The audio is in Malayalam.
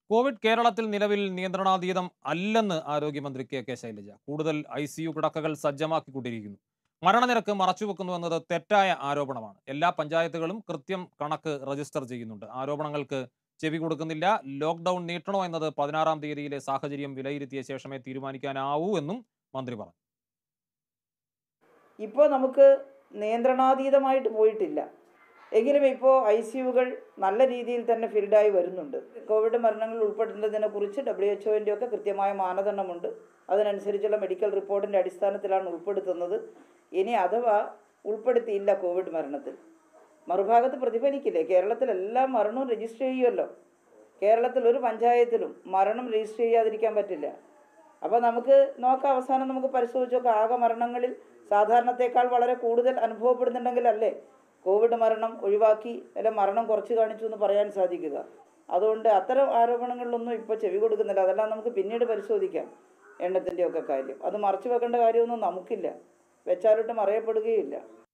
കോവിഡ് കേരളത്തിൽ നിലവിൽ നിയന്ത്രണാതീതം അല്ലെന്ന് ആരോഗ്യമന്ത്രി കെ കെ ശൈലജ കൂടുതൽ ഐ സി യു കിടക്കകൾ സജ്ജമാക്കിക്കൊണ്ടിരിക്കുന്നു മരണനിരക്ക് മറച്ചുവെക്കുന്നു എന്നത് തെറ്റായ ആരോപണമാണ് എല്ലാ പഞ്ചായത്തുകളും കൃത്യം കണക്ക് രജിസ്റ്റർ ചെയ്യുന്നുണ്ട് ആരോപണങ്ങൾക്ക് ചെവി കൊടുക്കുന്നില്ല ലോക്ക്ഡൌൺ നീട്ടണോ എന്നത് പതിനാറാം തീയതിയിലെ സാഹചര്യം വിലയിരുത്തിയ ശേഷമേ തീരുമാനിക്കാനാവൂ എന്നും മന്ത്രി പറഞ്ഞു ഇപ്പോൾ നമുക്ക് നിയന്ത്രണാതീതമായിട്ട് പോയിട്ടില്ല എങ്കിലും ഇപ്പോൾ ഐ സി യുകൾ നല്ല രീതിയിൽ തന്നെ ഫിൽഡായി വരുന്നുണ്ട് കോവിഡ് മരണങ്ങൾ ഉൾപ്പെടുന്നതിനെ കുറിച്ച് ഡബ്ല്യു എച്ച് ഒൻ്റെ ഒക്കെ കൃത്യമായ മാനദണ്ഡമുണ്ട് അതിനനുസരിച്ചുള്ള മെഡിക്കൽ റിപ്പോർട്ടിൻ്റെ അടിസ്ഥാനത്തിലാണ് ഉൾപ്പെടുത്തുന്നത് ഇനി അഥവാ ഉൾപ്പെടുത്തിയില്ല കോവിഡ് മരണത്തിൽ മറുഭാഗത്ത് പ്രതിഫലിക്കില്ലേ കേരളത്തിൽ എല്ലാ മരണവും രജിസ്റ്റർ ചെയ്യുമല്ലോ കേരളത്തിൽ ഒരു പഞ്ചായത്തിലും മരണം രജിസ്റ്റർ ചെയ്യാതിരിക്കാൻ പറ്റില്ല അപ്പോൾ നമുക്ക് നോക്കാം അവസാനം നമുക്ക് പരിശോധിച്ച് നോക്കാം ആകെ മരണങ്ങളിൽ സാധാരണത്തേക്കാൾ വളരെ കൂടുതൽ അനുഭവപ്പെടുന്നുണ്ടെങ്കിൽ അല്ലേ കോവിഡ് മരണം ഒഴിവാക്കി അല്ലെ മരണം കുറച്ച് കാണിച്ചു എന്ന് പറയാൻ സാധിക്കുക അതുകൊണ്ട് അത്തരം ആരോപണങ്ങളിലൊന്നും ഇപ്പോൾ ചെവി കൊടുക്കുന്നില്ല അതെല്ലാം നമുക്ക് പിന്നീട് പരിശോധിക്കാം എണ്ണത്തിൻ്റെയൊക്കെ കാര്യം അത് മറച്ചു വെക്കേണ്ട കാര്യമൊന്നും നമുക്കില്ല വെച്ചാലിട്ട് മറയപ്പെടുകയില്ല